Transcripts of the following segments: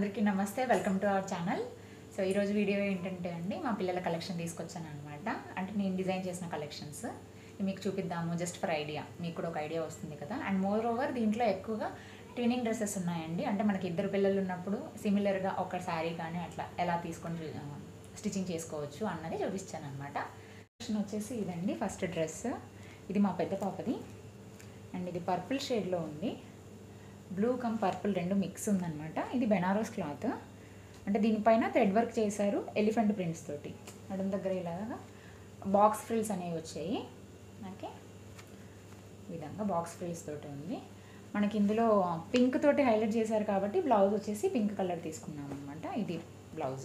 అందరికీ నమస్తే welcome to our channel so ఈరోజు వీడియో ఏంటంటే అండి మా పిల్లల కలెక్షన్ తీసుకొచ్చాను అనమాట అంటే నేను డిజైన్ చేసిన కలెక్షన్స్ మీకు చూపిద్దాము జస్ట్ ఫర్ ఐడియా మీకు కూడా ఒక ఐడియా వస్తుంది కదా అండ్ మోర్ ఓవర్ దీంట్లో ఎక్కువగా ట్యూనింగ్ డ్రెస్సెస్ ఉన్నాయండి అంటే మనకి ఇద్దరు పిల్లలు ఉన్నప్పుడు సిమిలర్గా ఒక శారీ కానీ అట్లా ఎలా తీసుకొని స్టిచ్చింగ్ చేసుకోవచ్చు అన్నది చూపించాను అనమాట కలెక్షన్ వచ్చేసి ఇదండి ఫస్ట్ డ్రెస్ ఇది మా పెద్ద పాపది అండ్ ఇది పర్పుల్ షేడ్లో ఉంది బ్లూ కమ్ పర్పుల్ రెండు మిక్స్ ఉందన్నమాట ఇది బెనారస్ క్లాత్ అంటే దీనిపైన థ్రెడ్ వర్క్ చేశారు ఎలిఫెంట్ ప్రింట్స్ తోటి నడుం దగ్గర ఇలాగా బాక్స్ ఫ్రిల్స్ అనేవి వచ్చాయి ఓకే ఈ విధంగా బాక్స్ ఫ్రిల్స్ తోటి ఉంది మనకి ఇందులో పింక్ తోటి హైలైట్ చేశారు కాబట్టి బ్లౌజ్ వచ్చేసి పింక్ కలర్ తీసుకున్నాం అనమాట ఇది బ్లౌజ్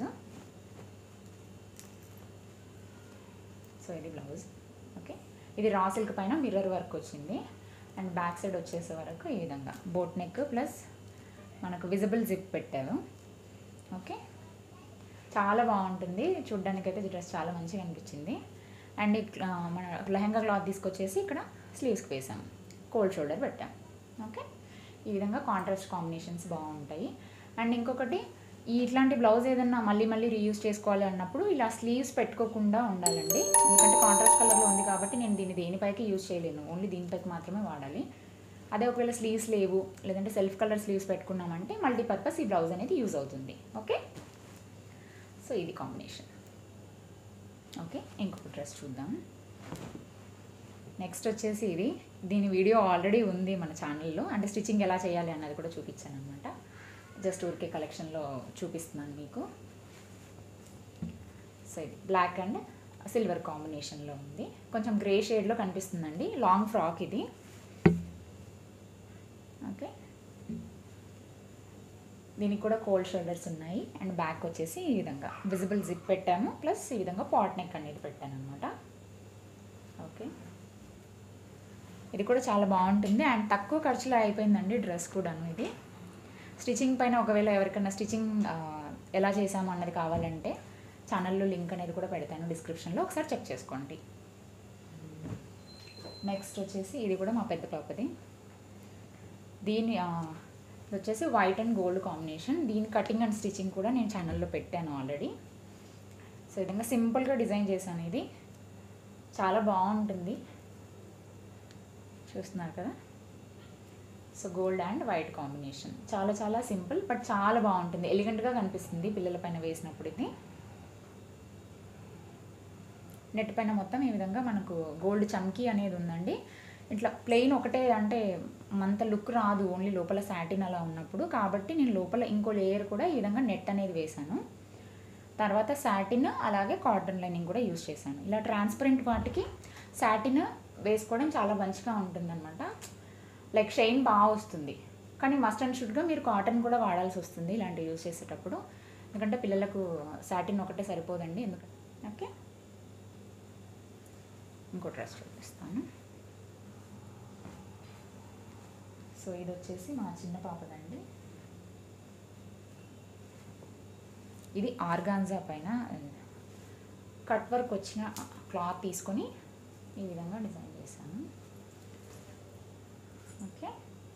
సో ఇది బ్లౌజ్ ఓకే ఇది రా సిల్క్ పైన మిర్రర్ వర్క్ వచ్చింది అండ్ బ్యాక్ సైడ్ వచ్చేసే వరకు ఈ విధంగా బోట్ నెక్ ప్లస్ మనకు విజిబుల్ జిప్ పెట్టారు ఓకే చాలా బాగుంటుంది చూడ్డానికి అయితే డ్రెస్ చాలా మంచిగా అనిపించింది అండ్ ఇట్లా మన లెహంగా క్లాత్ తీసుకొచ్చేసి ఇక్కడ స్లీవ్స్కి వేసాము కోల్డ్ షోల్డర్ పెట్టాం ఓకే ఈ విధంగా కాంట్రాస్ట్ కాంబినేషన్స్ బాగుంటాయి అండ్ ఇంకొకటి ఈ ఇట్లాంటి బ్లౌజ్ ఏదన్నా మళ్ళీ మళ్ళీ రీయూజ్ చేసుకోవాలి అన్నప్పుడు ఇలా స్లీవ్స్ పెట్టుకోకుండా ఉండాలండి ఎందుకంటే కాంట్రాస్ట్ కలర్లో ఉంది కాబట్టి నేను దీన్ని దేనిపైకి యూజ్ చేయలేను ఓన్లీ దీనిపైకి మాత్రమే వాడాలి అదే ఒకవేళ స్లీవ్స్ లేవు లేదంటే సెల్ఫ్ కలర్ స్లీవ్స్ పెట్టుకున్నామంటే మల్టీపర్పస్ ఈ బ్లౌజ్ అనేది యూజ్ అవుతుంది ఓకే సో ఇది కాంబినేషన్ ఓకే ఇంకొక డ్రెస్ చూద్దాం నెక్స్ట్ వచ్చేసి ఇది దీని వీడియో ఆల్రెడీ ఉంది మన ఛానల్లో అంటే స్టిచ్చింగ్ ఎలా చేయాలి అన్నది కూడా చూపించాను అనమాట జస్ట్ ఊరికే కలెక్షన్లో చూపిస్తున్నాను మీకు సో ఇది బ్లాక్ అండ్ సిల్వర్ కాంబినేషన్లో ఉంది కొంచెం గ్రే షేడ్లో కనిపిస్తుందండి లాంగ్ ఫ్రాక్ ఇది ఓకే దీనికి కూడా కోల్డ్ షోల్డర్స్ ఉన్నాయి అండ్ బ్యాక్ వచ్చేసి ఈ విధంగా విజిబుల్ జిప్ పెట్టాము ప్లస్ ఈ విధంగా పాట్ నెక్ అనేది పెట్టాను అనమాట ఓకే ఇది కూడా చాలా బాగుంటుంది అండ్ తక్కువ ఖర్చులో అయిపోయిందండి డ్రెస్ కూడాను ఇది స్టిచ్చింగ్ పైన ఒకవేళ ఎవరికైనా స్టిచ్చింగ్ ఎలా చేసాము అన్నది కావాలంటే ఛానల్లో లింక్ అనేది కూడా పెడతాను డిస్క్రిప్షన్లో ఒకసారి చెక్ చేసుకోండి నెక్స్ట్ వచ్చేసి ఇది కూడా మా పెద్ద పాపది దీని ఇది వచ్చేసి వైట్ అండ్ గోల్డ్ కాంబినేషన్ దీని కటింగ్ అండ్ స్టిచ్చింగ్ కూడా నేను ఛానల్లో పెట్టాను ఆల్రెడీ సో ఈ విధంగా సింపుల్గా డిజైన్ చేశాను ఇది చాలా బాగుంటుంది చూస్తున్నారు కదా so gold and white combination చాలా చాలా సింపుల్ బట్ చాలా బాగుంటుంది ఎలిగెంట్గా కనిపిస్తుంది పిల్లల పైన వేసినప్పుడు ఇది నెట్ పైన మొత్తం ఈ విధంగా మనకు గోల్డ్ చమ్కీ అనేది ఉందండి ఇట్లా ప్లెయిన్ ఒకటే అంటే అంత లుక్ రాదు ఓన్లీ లోపల సాటిన్ అలా ఉన్నప్పుడు కాబట్టి నేను లోపల ఇంకో లేయర్ కూడా ఈ విధంగా నెట్ అనేది వేశాను తర్వాత సాటిన్ అలాగే కాటన్ లైనింగ్ కూడా యూస్ చేశాను ఇలా ట్రాన్స్పరెంట్ వాటికి సాటిన్ వేసుకోవడం చాలా మంచిగా ఉంటుందన్నమాట లైక్ షైన్ బాగా వస్తుంది కానీ మస్ట్ అండ్ షుడ్గా మీరు కాటన్ కూడా వాడాల్సి వస్తుంది ఇలాంటివి యూస్ చేసేటప్పుడు ఎందుకంటే పిల్లలకు సాటిన్ ఒకటే సరిపోదండి ఎందుకంటే ఓకే ఇంకో డ్రెస్ చూపిస్తాను సో ఇది వచ్చేసి మా చిన్న పాపదండి ఇది ఆర్గాన్జా పైన కట్ వర్క్ వచ్చిన క్లాత్ తీసుకొని ఈ విధంగా డిజైన్ చేశాను ఓకే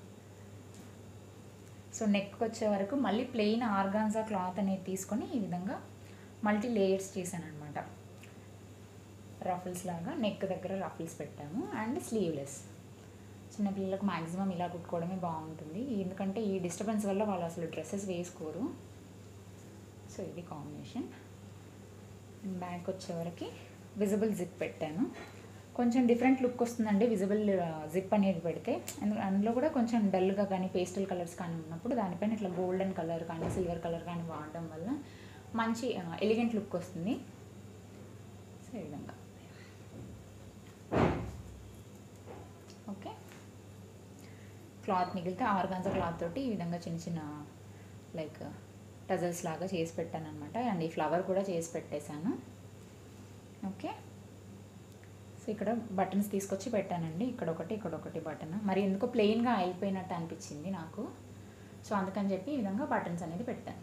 సో నెక్ వచ్చే వరకు మళ్ళీ ప్లెయిన్ ఆర్గాన్జా క్లాత్ అనేది తీసుకొని ఈ విధంగా మల్టీ లేయర్స్ చేశాను అనమాట రఫుల్స్ లాగా నెక్ దగ్గర రఫుల్స్ పెట్టాము అండ్ స్లీవ్లెస్ చిన్నపిల్లలకు మ్యాక్సిమం ఇలా కుట్టుకోవడమే బాగుంటుంది ఎందుకంటే ఈ డిస్టర్బెన్స్ వల్ల వాళ్ళు అసలు డ్రెస్సెస్ వేసుకోరు సో ఇది కాంబినేషన్ బ్యాక్ వచ్చేవరకు విజిబుల్ జిప్ పెట్టాను కొంచెం డిఫరెంట్ లుక్ వస్తుందండి విజిబుల్ జిప్ అనేది పెడితే అందులో కూడా కొంచెం డల్గా కానీ పేస్టల్ కలర్స్ కానీ ఉన్నప్పుడు దానిపైన ఇట్లా గోల్డెన్ కలర్ కానీ సిల్వర్ కలర్ కానీ వాడడం వల్ల మంచి ఎలిగెంట్ లుక్ వస్తుంది సో ఈ విధంగా ఓకే క్లాత్ మిగిలితే ఆర్గాన్జా క్లాత్ తోటి ఈ విధంగా చిన్న చిన్న లైక్ టజల్స్ లాగా చేసి పెట్టాను అనమాట అండ్ ఈ ఫ్లవర్ కూడా చేసి పెట్టేశాను ఓకే సో ఇక్కడ బటన్స్ తీసుకొచ్చి పెట్టానండి ఇక్కడ ఒకటి ఇక్కడ ఒకటి బటన్ మరి ఎందుకో ప్లెయిన్గా అయిపోయినట్టు అనిపించింది నాకు సో అందుకని చెప్పి ఈ విధంగా బటన్స్ అనేది పెట్టాను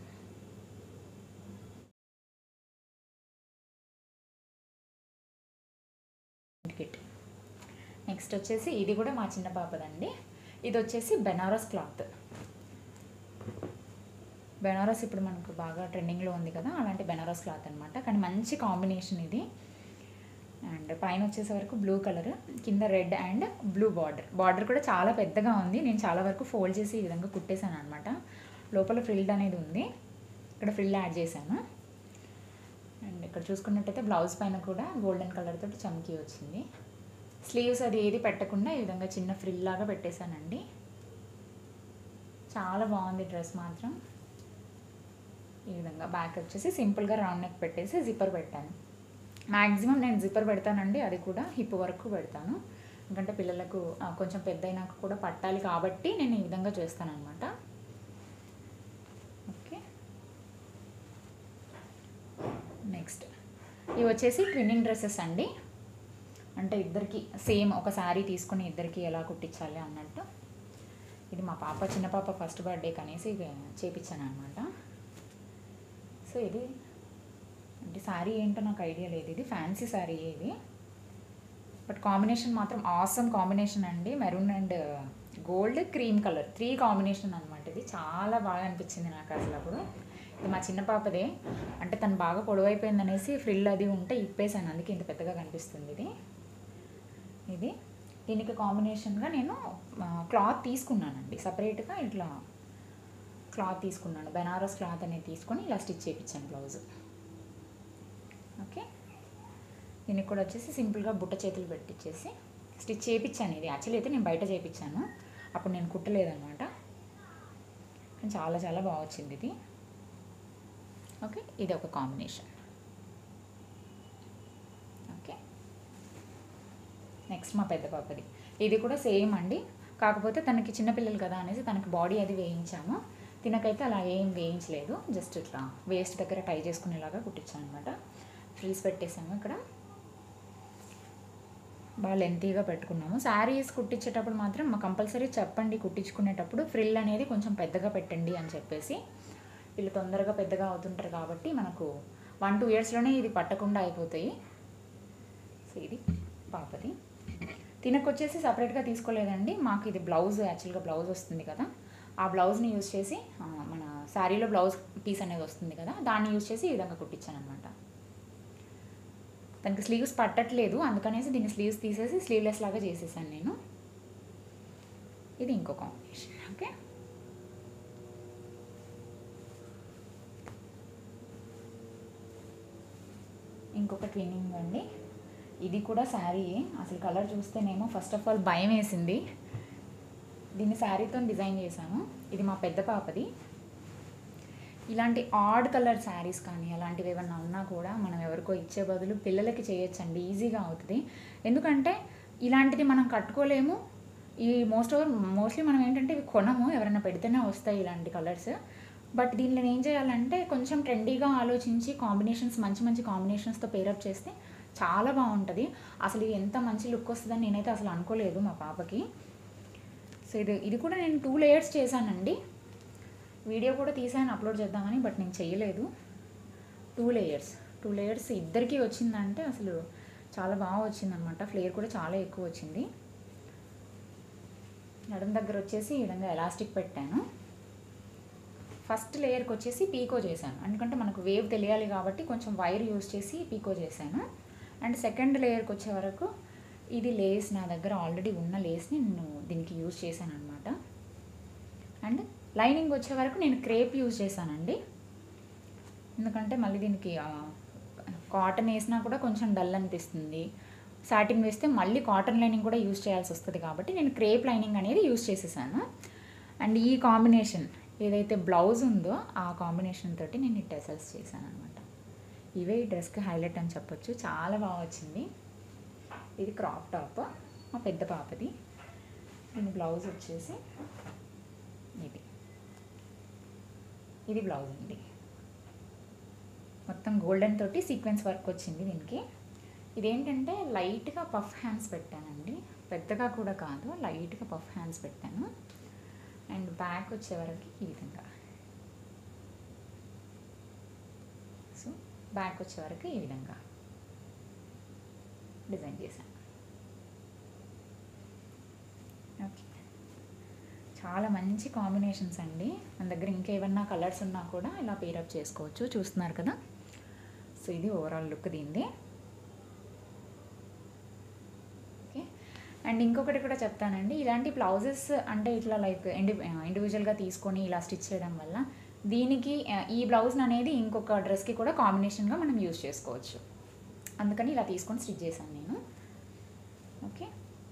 కిట్ నెక్స్ట్ వచ్చేసి ఇది కూడా మా చిన్న పాపదండి ఇది వచ్చేసి బెనారస్ క్లాత్ బెనారస్ ఇప్పుడు మనకు బాగా ట్రెండింగ్లో ఉంది కదా అలాంటి బెనారస్ క్లాత్ అనమాట కానీ మంచి కాంబినేషన్ ఇది అండ్ పైన వచ్చేసే వరకు బ్లూ కలర్ కింద red and blue border border కూడా చాలా పెద్దగా ఉంది నేను చాలా వరకు ఫోల్డ్ చేసి ఈ విధంగా కుట్టేశాను అనమాట లోపల ఫ్రిల్డ్ అనేది ఉంది ఇక్కడ ఫ్రిల్ యాడ్ చేశాను అండ్ ఇక్కడ చూసుకున్నట్టయితే బ్లౌజ్ పైన కూడా గోల్డెన్ కలర్ తోటి చమ్కీ వచ్చింది స్లీవ్స్ అది ఏది పెట్టకుండా ఈ విధంగా చిన్న ఫ్రిల్ లాగా పెట్టేశానండి చాలా బాగుంది డ్రెస్ మాత్రం ఈ విధంగా బ్యాక్ వచ్చేసి సింపుల్గా రౌండ్ నెక్ పెట్టేసి జిప్పర్ పెట్టాను మ్యాక్సిమం నేను జిప్పర్ పెడతానండి అది కూడా హిప్ వరకు పెడతాను ఎందుకంటే పిల్లలకు ఆ, కొంచెం పెద్ద అయినాక కూడా పట్టాలి కాబట్టి నేను ఈ విధంగా చేస్తాను అనమాట ఓకే నెక్స్ట్ ఇవి వచ్చేసి ట్విన్నింగ్ డ్రెస్సెస్ అండి అంటే ఇద్దరికి సేమ్ ఒక శారీ తీసుకొని ఇద్దరికి ఎలా కుట్టించాలి అన్నట్టు ఇది మా పాప చిన్న పాప ఫస్ట్ బర్త్డేకి అనేసి చేపించాను అనమాట సో ఇది అంటే శారీ ఏంటో నాకు ఐడియా లేదు ఇది ఫ్యాన్సీ శారీ ఇది బట్ కాంబినేషన్ మాత్రం ఆసమ్ కాంబినేషన్ అండి maroon and gold cream colour three combination అనమాట ఇది చాలా బాగా అనిపించింది నాకు అసలు అప్పుడు ఇది మా చిన్న పాపదే అంటే తను బాగా పొడవైపోయింది అనేసి ఫ్రిల్ అది ఉంటే ఇప్పేసాను అందుకే ఇంత పెద్దగా కనిపిస్తుంది ఇది ఇది దీనికి కాంబినేషన్గా నేను క్లాత్ తీసుకున్నానండి సపరేట్గా ఇట్లా క్లాత్ తీసుకున్నాను బెనారస్ క్లాత్ అనేది తీసుకొని ఇలా స్టిచ్ చేయించాను బ్లౌజ్ ఓకే దీనికి కూడా వచ్చేసి సింపుల్గా బుట్ట చేతులు పెట్టించేసి స్టిచ్ చేయించాను ఇది యాక్చువల్లీ అయితే నేను బయట చేయించాను అప్పుడు నేను కుట్టలేదన్నమాట కానీ చాలా చాలా బాగా వచ్చింది ఇది ఓకే ఇది ఒక కాంబినేషన్ ఓకే నెక్స్ట్ మా పెద్ద పాపది ఇది కూడా సేమ్ అండి కాకపోతే తనకి చిన్నపిల్లలు కదా అనేసి తనకి బాడీ అది వేయించాము తినకైతే అలా ఏం వేయించలేదు జస్ట్ ఇట్లా వేస్ట్ దగ్గర టై చేసుకునేలాగా కుట్టించాను అనమాట ఫ్రీస్ పెట్టేసాము ఇక్కడ బాగా లెంతీగా పెట్టుకున్నాము శారీస్ కుట్టించేటప్పుడు మాత్రం మా కంపల్సరీ చెప్పండి కుట్టించుకునేటప్పుడు ఫ్రిల్ అనేది కొంచెం పెద్దగా పెట్టండి అని చెప్పేసి వీళ్ళు తొందరగా పెద్దగా అవుతుంటారు కాబట్టి మనకు వన్ టూ ఇయర్స్లోనే ఇది పట్టకుండా అయిపోతాయి సో ఇది పాపది తినకు వచ్చేసి సపరేట్గా తీసుకోలేదండి మాకు ఇది బ్లౌజ్ యాక్చువల్గా బ్లౌజ్ వస్తుంది కదా ఆ బ్లౌజ్ని యూజ్ చేసి ఆ, మన శారీలో బ్లౌజ్ పీస్ అనేది వస్తుంది కదా దాన్ని యూజ్ చేసి ఈ విధంగా కుట్టించాను అనమాట దానికి స్లీవ్స్ పట్టట్లేదు అందుకనేసి దీన్ని స్లీవ్స్ తీసేసి స్లీవ్లెస్ లాగా చేసేసాను నేను ఇది ఇంకో కాంబినేషన్ ఓకే ఇంకొక ట్విన్నింగ్ అండి ఇది కూడా శారీ అసలు కలర్ చూస్తేనేమో ఫస్ట్ ఆఫ్ ఆల్ భయం వేసింది దీన్ని శారీతో డిజైన్ చేశాను ఇది మా పెద్ద పాపది ఇలాంటి ఆడ్ కలర్ శారీస్ కానీ అలాంటివి ఏమన్నా ఉన్నా కూడా మనం ఎవరికో ఇచ్చే బదులు పిల్లలకి చేయొచ్చండి ఈజీగా అవుతుంది ఎందుకంటే ఇలాంటిది మనం కట్టుకోలేము ఈ మోస్ట్ ఓవర్ మోస్ట్లీ మనం ఏంటంటే ఇవి కొనము ఎవరైనా పెడితేనే వస్తాయి ఇలాంటి కలర్స్ బట్ దీనిలో ఏం చేయాలంటే కొంచెం ట్రెండీగా ఆలోచించి కాంబినేషన్స్ మంచి మంచి కాంబినేషన్స్తో పేరప్ చేస్తే చాలా బాగుంటుంది అసలు ఇది ఎంత మంచి లుక్ వస్తుందని నేనైతే అసలు అనుకోలేదు మా పాపకి సో ఇది ఇది కూడా నేను టూ లేయర్స్ చేశానండి వీడియో కూడా తీసాను అప్లోడ్ చేద్దామని బట్ నేను చేయలేదు టూ లేయర్స్ టూ లేయర్స్ ఇద్దరికి వచ్చిందంటే అసలు చాలా బాగా వచ్చిందనమాట ఫ్లేర్ కూడా చాలా ఎక్కువ వచ్చింది నడుం దగ్గర వచ్చేసి ఈ విధంగా ఎలాస్టిక్ పెట్టాను ఫస్ట్ లేయర్కి వచ్చేసి పీకో చేశాను ఎందుకంటే మనకు వేవ్ తెలియాలి కాబట్టి కొంచెం వైర్ యూజ్ చేసి పీకో చేశాను అండ్ సెకండ్ లేయర్కి వచ్చే వరకు ఇది లేస్ నా దగ్గర ఆల్రెడీ ఉన్న లేస్ని నేను దీనికి యూజ్ చేశాను అనమాట అండ్ లైనింగ్ వచ్చే వరకు నేను క్రేప్ యూజ్ చేశానండి ఎందుకంటే మళ్ళీ దీనికి కాటన్ వేసినా కూడా కొంచెం డల్ అనిపిస్తుంది సాటిన్ వేస్తే మళ్ళీ కాటన్ లైనింగ్ కూడా యూజ్ చేయాల్సి వస్తుంది కాబట్టి నేను క్రేప్ లైనింగ్ అనేది యూజ్ చేసేసాను అండ్ ఈ కాంబినేషన్ ఏదైతే బ్లౌజ్ ఉందో ఆ కాంబినేషన్ తోటి నేను ఈ టెసల్స్ చేశాను అనమాట ఇవే ఈ డ్రెస్కి హైలైట్ అని చెప్పొచ్చు చాలా బాగా వచ్చింది ఇది క్రాప్ టాప్ మా పెద్ద పాపది దీని బ్లౌజ్ వచ్చేసి ఇది ఇది బ్లౌజ్ అండి మొత్తం గోల్డెన్ తోటి సీక్వెన్స్ వర్క్ వచ్చింది దీనికి ఇదేంటంటే లైట్గా పఫ్ హ్యాండ్స్ పెట్టానండి పెద్దగా కూడా కాదు లైట్గా పఫ్ హ్యాండ్స్ పెట్టాను అండ్ బ్యాక్ వచ్చే వరకు ఈ విధంగా సో బ్యాక్ వచ్చే వరకు ఈ విధంగా డిజైన్ చేశాను ఓకే చాలా మంచి కాంబినేషన్స్ అండి మన దగ్గర ఇంకేమన్నా కలర్స్ ఉన్నా కూడా ఇలా పేరప్ చేసుకోవచ్చు చూస్తున్నారు కదా సో ఇది ఓవరాల్ లుక్ దీనిది ఓకే అండ్ ఇంకొకటి కూడా చెప్తానండి ఇలాంటి బ్లౌజెస్ అంటే ఇట్లా లైక్ ఇండి ఇండివిజువల్గా తీసుకొని ఇలా స్టిచ్ చేయడం వల్ల దీనికి ఆ, ఈ బ్లౌజ్ అనేది ఇంకొక డ్రెస్కి కూడా కాంబినేషన్గా మనం యూజ్ చేసుకోవచ్చు అందుకని ఇలా తీసుకొని స్టిచ్ చేశాను నేను ఓకే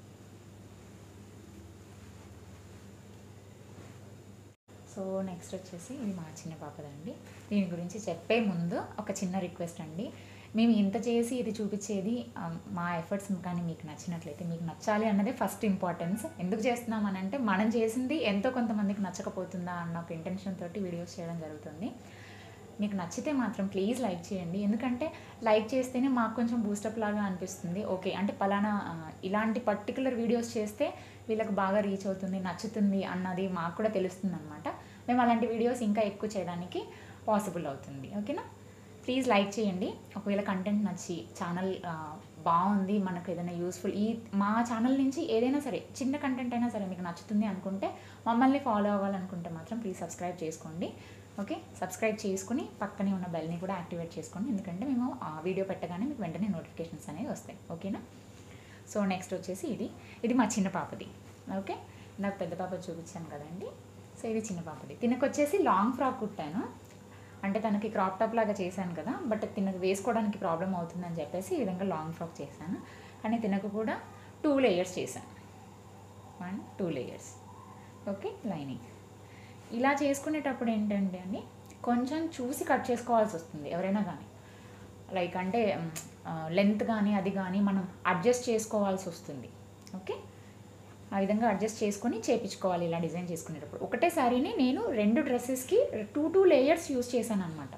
సో నెక్స్ట్ వచ్చేసి ఇది మా చిన్న పాపదండి దీని గురించి చెప్పే ముందు ఒక చిన్న రిక్వెస్ట్ అండి మేము ఇంత చేసి ఇది చూపించేది ఆ, మా ఎఫర్ట్స్ కానీ మీకు నచ్చినట్లయితే మీకు నచ్చాలి అన్నదే ఫస్ట్ ఇంపార్టెన్స్ ఎందుకు చేస్తున్నాం అని అంటే మనం చేసింది ఎంతో కొంతమందికి నచ్చకపోతుందా అన్న ఒక ఇంటెన్షన్ తోటి వీడియోస్ చేయడం జరుగుతుంది మీకు నచ్చితే మాత్రం ప్లీజ్ లైక్ చేయండి ఎందుకంటే లైక్ చేస్తేనే మాకు కొంచెం బూస్టప్ లాగా అనిపిస్తుంది ఓకే అంటే పలానా ఆ, ఇలాంటి పర్టికులర్ వీడియోస్ చేస్తే వీళ్ళకి బాగా రీచ్ అవుతుంది నచ్చుతుంది అన్నది మాకు కూడా తెలుస్తుంది అనమాట మేము అలాంటి వీడియోస్ ఇంకా ఎక్కువ చేయడానికి పాసిబుల్ అవుతుంది ఓకేనా ప్లీజ్ లైక్ చేయండి ఒకవేళ కంటెంట్ నచ్చి ఛానల్ బాగుంది మనకు ఏదైనా యూస్ఫుల్ ఈ మా ఛానల్ నుంచి ఏదైనా సరే చిన్న కంటెంట్ అయినా సరే మీకు నచ్చుతుంది అనుకుంటే మమ్మల్ని ఫాలో అవ్వాలనుకుంటే మాత్రం ప్లీజ్ సబ్స్క్రైబ్ చేసుకోండి ఓకే సబ్స్క్రైబ్ చేసుకుని పక్కనే ఉన్న బెల్ని కూడా యాక్టివేట్ చేసుకోండి ఎందుకంటే మేము ఆ వీడియో పెట్టగానే మీకు వెంటనే నోటిఫికేషన్స్ అనేవి వస్తాయి ఓకేనా సో నెక్స్ట్ వచ్చేసి ఇది ఇది మా చిన్న పాపది ఓకే నాకు పెద్ద పాప చూపించాను కదండి సో ఇది చిన్న పాపది తినకు వచ్చేసి లాంగ్ ఫ్రాక్ కుట్టాను అంటే తనకి క్రాప్ టాప్ లాగా చేశాను కదా బట్ తినకు వేసుకోవడానికి ప్రాబ్లం అవుతుందని చెప్పేసి ఈ విధంగా లాంగ్ ఫ్రాక్ చేశాను కానీ తినకు కూడా టూ లేయర్స్ చేశాను one two layers okay lining ఇలా చేసుకునేటప్పుడు ఏంటంటే అండి కొంచెం చూసి కట్ చేసుకోవాల్సి వస్తుంది ఎవరైనా కానీ లైక్ అంటే లెంత్ కానీ అది కానీ మనం అడ్జస్ట్ చేసుకోవాల్సి వస్తుంది ఓకే ఆ విధంగా అడ్జస్ట్ చేసుకొని చేపించుకోవాలి ఇలా డిజైన్ చేసుకునేటప్పుడు ఒకటే శారీని నేను రెండు డ్రెస్సెస్కి టూ టూ లేయర్స్ యూస్ చేశాను అనమాట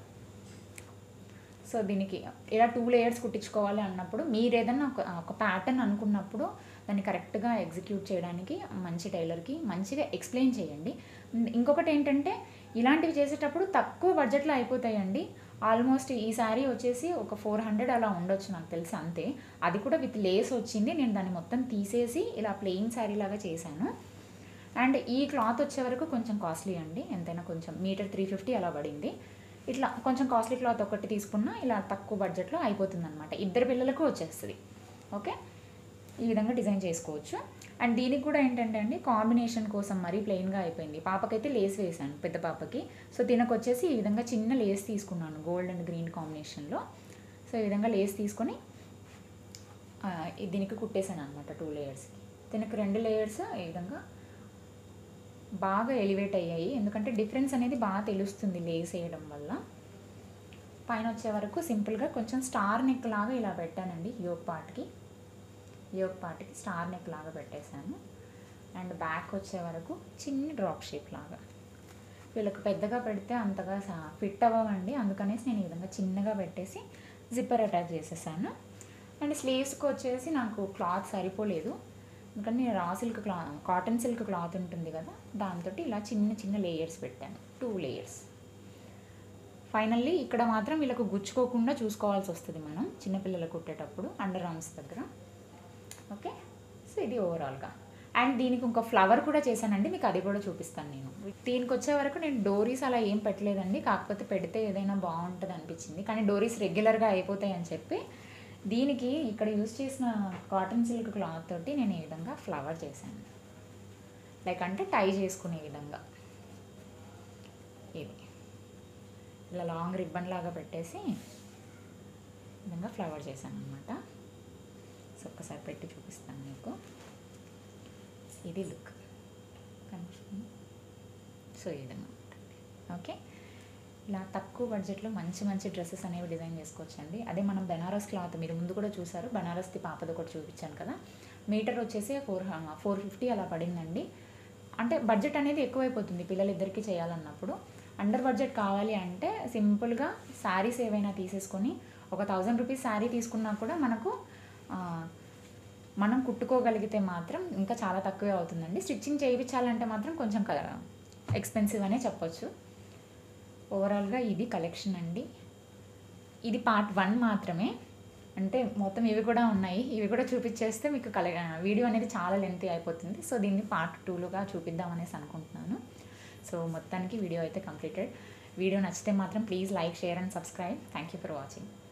సో దీనికి ఇలా టూ లేయర్స్ కుట్టించుకోవాలి అన్నప్పుడు మీరు ఏదన్నా ఒక ఒక ప్యాటర్న్ అనుకున్నప్పుడు దాన్ని కరెక్ట్గా ఎగ్జిక్యూట్ చేయడానికి మంచి టైలర్కి మంచిగా ఎక్స్ప్లెయిన్ చేయండి ఇంకొకటి ఏంటంటే ఇలాంటివి చేసేటప్పుడు తక్కువ బడ్జెట్లో అయిపోతాయండి ఆల్మోస్ట్ ఈ శారీ వచ్చేసి ఒక ఫోర్ హండ్రెడ్ అలా ఉండొచ్చు నాకు తెలిసి అంతే అది కూడా విత్ లేస్ వచ్చింది నేను దాన్ని మొత్తం తీసేసి ఇలా ప్లెయిన్ శారీ లాగా చేశాను అండ్ ఈ క్లాత్ వచ్చే వరకు కొంచెం కాస్ట్లీ అండి ఎంతైనా కొంచెం మీటర్ త్రీ ఫిఫ్టీ అలా పడింది ఇట్లా కొంచెం కాస్ట్లీ క్లాత్ ఒకటి తీసుకున్నా ఇలా తక్కువ బడ్జెట్లో అయిపోతుంది అనమాట ఇద్దరు పిల్లలకు వచ్చేస్తుంది ఓకే ఈ విధంగా డిజైన్ చేసుకోవచ్చు అండ్ దీనికి కూడా ఏంటంటే అండి కాంబినేషన్ కోసం మరీ ప్లెయిన్గా అయిపోయింది పాపకైతే లేస్ వేసాను పెద్ద పాపకి సో దీనికి వచ్చేసి ఈ విధంగా చిన్న లేస్ తీసుకున్నాను గోల్డ్ అండ్ గ్రీన్ కాంబినేషన్లో సో ఈ విధంగా లేస్ తీసుకొని ఆ, ఇది దీనికి కుట్టేశాను అనమాట టూ లేయర్స్కి దీనికి రెండు లేయర్స్ ఈ విధంగా బాగా ఎలివేట్ అయ్యాయి ఎందుకంటే డిఫరెన్స్ అనేది బాగా తెలుస్తుంది లేస్ వేయడం వల్ల పైన వచ్చే వరకు సింపుల్గా కొంచెం స్టార్ నెక్ లాగా ఇలా పెట్టానండి యోగ్ పార్ట్కి యోగ్ పార్ట్కి స్టార్ నెక్ లాగా పెట్టేశాను అండ్ బ్యాక్ వచ్చే వరకు చిన్న డ్రాప్ షేప్ లాగా వీళ్ళకి పెద్దగా పెడితే అంతగా ఫిట్ అవ్వండి అందుకనేసి నేను ఈ విధంగా చిన్నగా పెట్టేసి జిప్పర్ అటాచ్ చేసేసాను అండ్ స్లీవ్స్కి వచ్చేసి నాకు క్లాత్ సరిపోలేదు అందుకని నేను రా సిల్క్ క్లా కాటన్ సిల్క్ క్లాత్ ఉంటుంది కదా దాంతో ఇలా చిన్న చిన్న లేయర్స్ పెట్టాను టూ లేయర్స్ ఫైనల్లీ ఇక్కడ మాత్రం వీళ్ళకు గుచ్చుకోకుండా చూసుకోవాల్సి వస్తుంది మనం చిన్నపిల్లలు కుట్టేటప్పుడు అండర్ ఆర్మ్స్ దగ్గర ఓకే సో ఇది ఓవరాల్గా అండ్ దీనికి ఇంకో ఫ్లవర్ కూడా చేశానండి మీకు అది కూడా చూపిస్తాను నేను దీనికి వచ్చే వరకు నేను డోరీస్ అలా ఏం పెట్టలేదండి కాకపోతే పెడితే ఏదైనా బాగుంటుంది అనిపించింది కానీ డోరీస్ రెగ్యులర్గా అయిపోతాయి అని చెప్పి దీనికి ఇక్కడ యూజ్ చేసిన కాటన్ సిల్క్ క్లాత్ తోటి నేను ఈ విధంగా ఫ్లవర్ చేశాను లైక్ అంటే టై చేసుకునే విధంగా ఇది ఇలా లాంగ్ రిబ్బన్ లాగా పెట్టేసి ఈ విధంగా ఫ్లవర్ చేశాను అనమాట సో ఒక్కసారి పెట్టి చూపిస్తాను మీకు ఇది లుక్ కనిపిస్తుంది సో ఈ విధంగా ఉంటుంది ఓకే ఇలా తక్కువ బడ్జెట్లో మంచి మంచి డ్రెస్సెస్ అనేవి డిజైన్ చేసుకోవచ్చండి అదే మనం బెనారస్ క్లాత్ మీరు ముందు కూడా చూసారు బెనారస్ది పాపది ఒకటి చూపించాను కదా మీటర్ వచ్చేసి ఫోర్ ఫోర్ ఫిఫ్టీ అలా పడిందండి అంటే బడ్జెట్ అనేది ఎక్కువైపోతుంది పిల్లలిద్దరికీ చేయాలన్నప్పుడు అండర్ బడ్జెట్ కావాలి అంటే సింపుల్గా శారీస్ ఏవైనా తీసేసుకొని ఒక థౌజండ్ రూపీస్ శారీ తీసుకున్నా కూడా మనకు ఆ, మనం కుట్టుకోగలిగితే మాత్రం ఇంకా చాలా తక్కువే అవుతుందండి స్టిచ్చింగ్ చేయించాలంటే మాత్రం కొంచెం ఎక్స్పెన్సివ్ అనే చెప్పొచ్చు ఓవరాల్గా ఇది కలెక్షన్ అండి ఇది పార్ట్ వన్ మాత్రమే అంటే మొత్తం ఇవి కూడా ఉన్నాయి ఇవి కూడా చూపించేస్తే మీకు కల వీడియో అనేది చాలా లెంతీ అయిపోతుంది సో దీన్ని పార్ట్ టూలుగా చూపిద్దాం అనేసి అనుకుంటున్నాను సో మొత్తానికి వీడియో అయితే కంప్లీటెడ్ వీడియో నచ్చితే మాత్రం please like share and subscribe thank you for watching